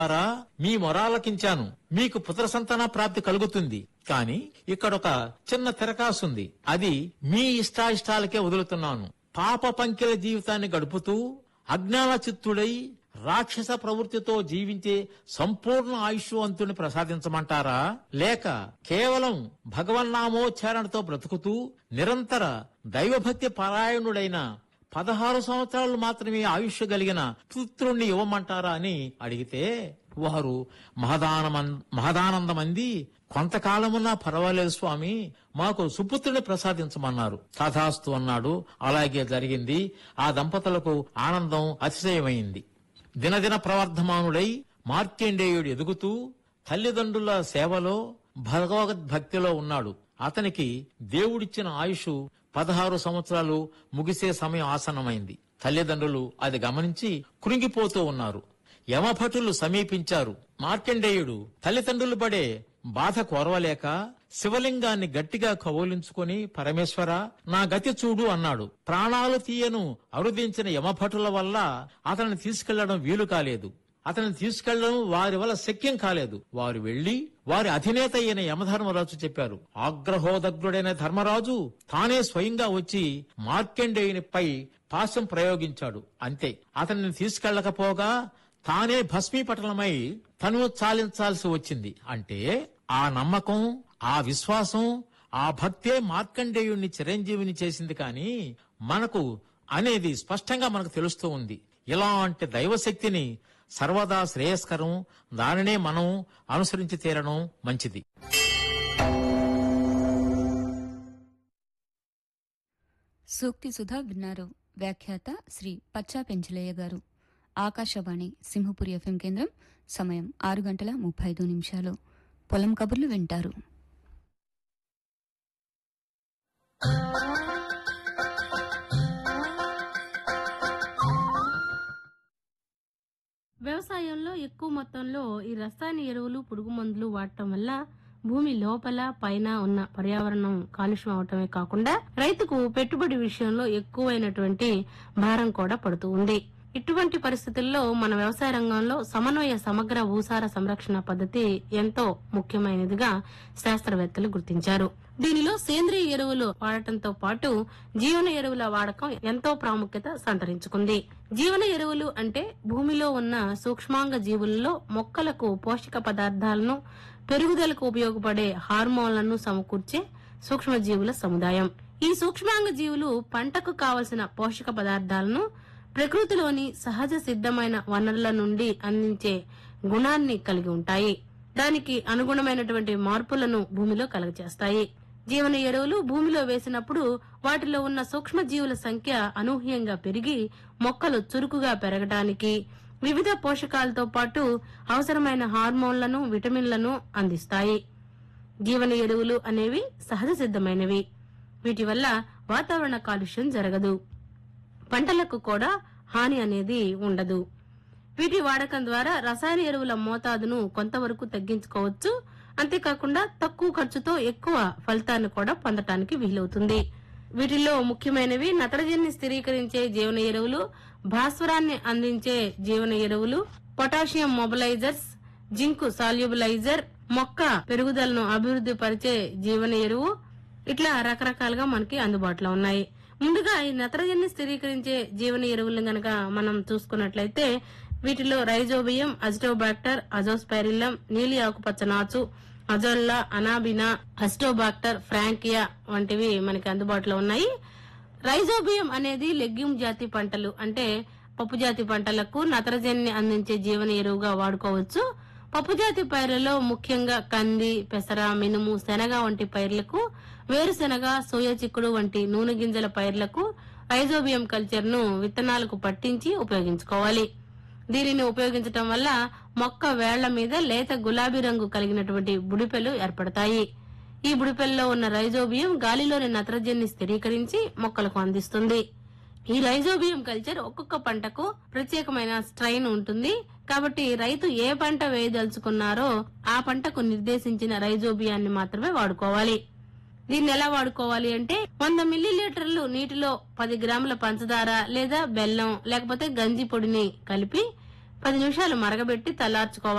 ద్వారా మీ మొరాలకించాను మీకు పుత్ర సంతాన ప్రాప్తి కలుగుతుంది కాని ఇక్కడొక చిన్న తెరకాసుంది అది మీ ఇష్టాయిష్టాలకే వదులుతున్నాను పాప పంకిల జీవితాన్ని గడుపుతూ అజ్ఞాన చిత్తుడై రాక్షస ప్రవృత్తితో జీవించే సంపూర్ణ ఆయుష్వంతుని ప్రసాదించమంటారా లేక కేవలం భగవన్నామోచ్చారణతో బ్రతుకుతూ నిరంతర దైవభక్తి పరాయణుడైన పదహారు సంవత్సరాలు మాత్రమే ఆయుష్ కలిగిన పుత్రుణ్ణి ఇవ్వమంటారా అని అడిగితే వారు మహదానమన్ మహదానందమంది కొంతకాలమున్నా పర్వాలేదు స్వామి మాకు సుపుత్రుని ప్రసాదించమన్నారు తథాస్తు అన్నాడు అలాగే జరిగింది ఆ దంపతులకు ఆనందం అతిశయమైంది దినదిన ప్రవర్ధమానుడై మార్కండేయుడు ఎదుగుతూ తల్లిదండ్రుల సేవలో భగవద్భక్తిలో ఉన్నాడు అతనికి దేవుడిచ్చిన ఆయుష్ పదహారు సంవత్సరాలు ముగిసే సమయం ఆసన్నమైంది తల్లిదండ్రులు అది గమనించి కృంగిపోతూ ఉన్నారు యమభటులు సమీపించారు మార్కండేయుడు తల్లిదండ్రులు పడే బాధ కోరవలేక శివలింగాన్ని గట్టిగా కౌలించుకొని పరమేశ్వర నా గతి చూడు అన్నాడు ప్రాణాలు తీయను అరుదించిన యమభటుల వల్ల అతన్ని తీసుకెళ్లడం వీలు కాలేదు అతన్ని తీసుకెళ్లడం వారి వల్ల శక్యం కాలేదు వారు వెళ్లి వారి అధినేత అయిన యమధర్మరాజు చెప్పారు ఆగ్రహోదగ్రుడైన ధర్మరాజు తానే స్వయంగా వచ్చి మార్కండేయునిపై పాశం ప్రయోగించాడు అంతే అతన్ని తీసుకెళ్లకపోగా తానే భస్మీపటలమై తను చాలించాల్సి వచ్చింది అంటే ఆ నమ్మకం ఆ విశ్వాసం ఆ భక్తే మార్కండేయుణ్ణి చిరంజీవిని చేసింది కానీ మనకు అనేది స్పష్టంగా మనకు తెలుస్తూ ఉంది ఇలాంటి దైవశక్తిని సర్వదా శ్రేయస్కరం దానినే మనం అనుసరించి తీరడం మంచిది సూక్తి సుధా విన్నారు వ్యాఖ్యాత శ్రీ పచ్చా పెంచలయ్య గారు ఆకాశవాణి సింహపురి ఎఫ్ఎం కేంద్రం సమయం ఆరు గంటల ముప్పై ఐదు నిమిషాలు పొలం కబుర్లు వింటారు వ్యవసాయంలో ఎక్కువ మొత్తంలో ఈ రసాయన ఎరువులు పురుగు మందులు వాడటం వల్ల భూమి లోపల పైన ఉన్న పర్యావరణం కాలుష్యం అవటమే కాకుండా రైతుకు పెట్టుబడి విషయంలో ఎక్కువైనటువంటి భారం కూడా పడుతూ ఉంది ఇటువంటి పరిస్థితుల్లో మన వ్యవసాయ రంగంలో సమన్వయ సమగ్ర భూసార సంరక్షణ పద్ధతి ఎంతో ముఖ్యమైనదిగా శాస్త్రవేత్తలు గుర్తించారు దీనిలో సేంద్రియ ఎరువులు వాడటంతో పాటు జీవన ఎరువుల వాడకం ఎంతో ప్రాముఖ్యత సంతరించుకుంది జీవన ఎరువులు అంటే భూమిలో ఉన్న సూక్ష్మాంగ జీవులలో మొక్కలకు పోషక పదార్థాలను పెరుగుదలకు ఉపయోగపడే హార్మోన్లను సమకూర్చే సూక్ష్మజీవుల సముదాయం ఈ సూక్ష్మాంగ జీవులు పంటకు కావలసిన పోషక పదార్థాలను ప్రకృతిలోని సహజ సిద్ధమైన వనరుల నుండి అందించే గుణాన్ని కలిగి ఉంటాయి దానికి అనుగుణమైనటువంటి మార్పులను భూమిలో కలుగజేస్తాయి జీవన ఎరువులు భూమిలో వేసినప్పుడు వాటిలో ఉన్న సూక్ష్మజీవుల సంఖ్య అనూహ్యంగా పెరిగి మొక్కలు చురుకుగా పెరగడానికి వివిధ పోషకాలతో పాటు అవసరమైన హార్మోన్లను విటమిన్లను అందిస్తాయి జీవన ఎరువులు అనేవి సహజ సిద్ధమైనవి వీటి వల్ల వాతావరణ కాలుష్యం జరగదు పంటలకు కూడా హాని అనేది ఉండదు వీటి వాడకం ద్వారా రసాయన ఎరువుల మోతాదును కొంతవరకు తగ్గించుకోవచ్చు అంతేకాకుండా తక్కువ ఖర్చుతో ఎక్కువ ఫలితాన్ని కూడా పొందటానికి వీలవుతుంది వీటిల్లో ముఖ్యమైనవి నత్రజనిని స్థిరీకరించే జీవన ఎరువులు భాస్వరాన్ని అందించే జీవన ఎరువులు పొటాషియం మొబలైజర్స్ జింక్ సాల్యుబలైజర్ మొక్క పెరుగుదలను అభివృద్ధి పరిచే జీవన ఎరువు ఇట్లా రకరకాలుగా మనకి అందుబాటులో ఉన్నాయి ముందుగా ఈ నత్రజని స్థిరీకరించే జీవన ఎరువులను గనక మనం చూసుకున్నట్లయితే వీటిలో రైజోబియం అజిటోబాక్టర్ అజోస్పైరిల్లం నీలి ఆకుపచ్చ నాచు అజోల్లా అనాబినా అస్టోబాక్టర్ ఫ్రాంకియా వంటివి మనకి అందుబాటులో ఉన్నాయి రైజోబియం అనేది లెగ్యూమ్ జాతి పంటలు అంటే పప్పు జాతి పంటలకు నత్రజనిని అందించే జీవన ఎరువుగా వాడుకోవచ్చు పప్పు జాతి పైర్లలో ముఖ్యంగా కంది పెసర మినుము శనగ వంటి పైర్లకు వేరుశెనగ సోయా చిక్కుడు వంటి నూనె గింజల పైర్లకు రైజోబియం కల్చర్ ను విత్తనాలకు పట్టించి ఉపయోగించుకోవాలి దీనిని ఉపయోగించటం వల్ల మొక్క వేళ్ల మీద లేత గులాబీ రంగు కలిగినటువంటి బుడిపెలు ఏర్పడతాయి ఈ బుడిపెల్లో ఉన్న రైజోబియం గాలిలోని నత్రజనిని స్థిరీకరించి మొక్కలకు అందిస్తుంది ఈ రైజోబియం కల్చర్ ఒక్కొక్క పంటకు ప్రత్యేకమైన స్ట్రైన్ ఉంటుంది కాబట్టి రైతు ఏ పంట వేయదలుచుకున్నారో ఆ పంటకు నిర్దేశించిన రైజోబియాన్ని మాత్రమే వాడుకోవాలి దీన్ని ఎలా వాడుకోవాలి అంటే వంద మిల్లీలీటర్లు నీటిలో పది గ్రాముల పంచదార లేదా బెల్లం లేకపోతే గంజి పొడిని కలిపి పది నిమిషాలు మరగబెట్టి చల్లార్చుకోవాలి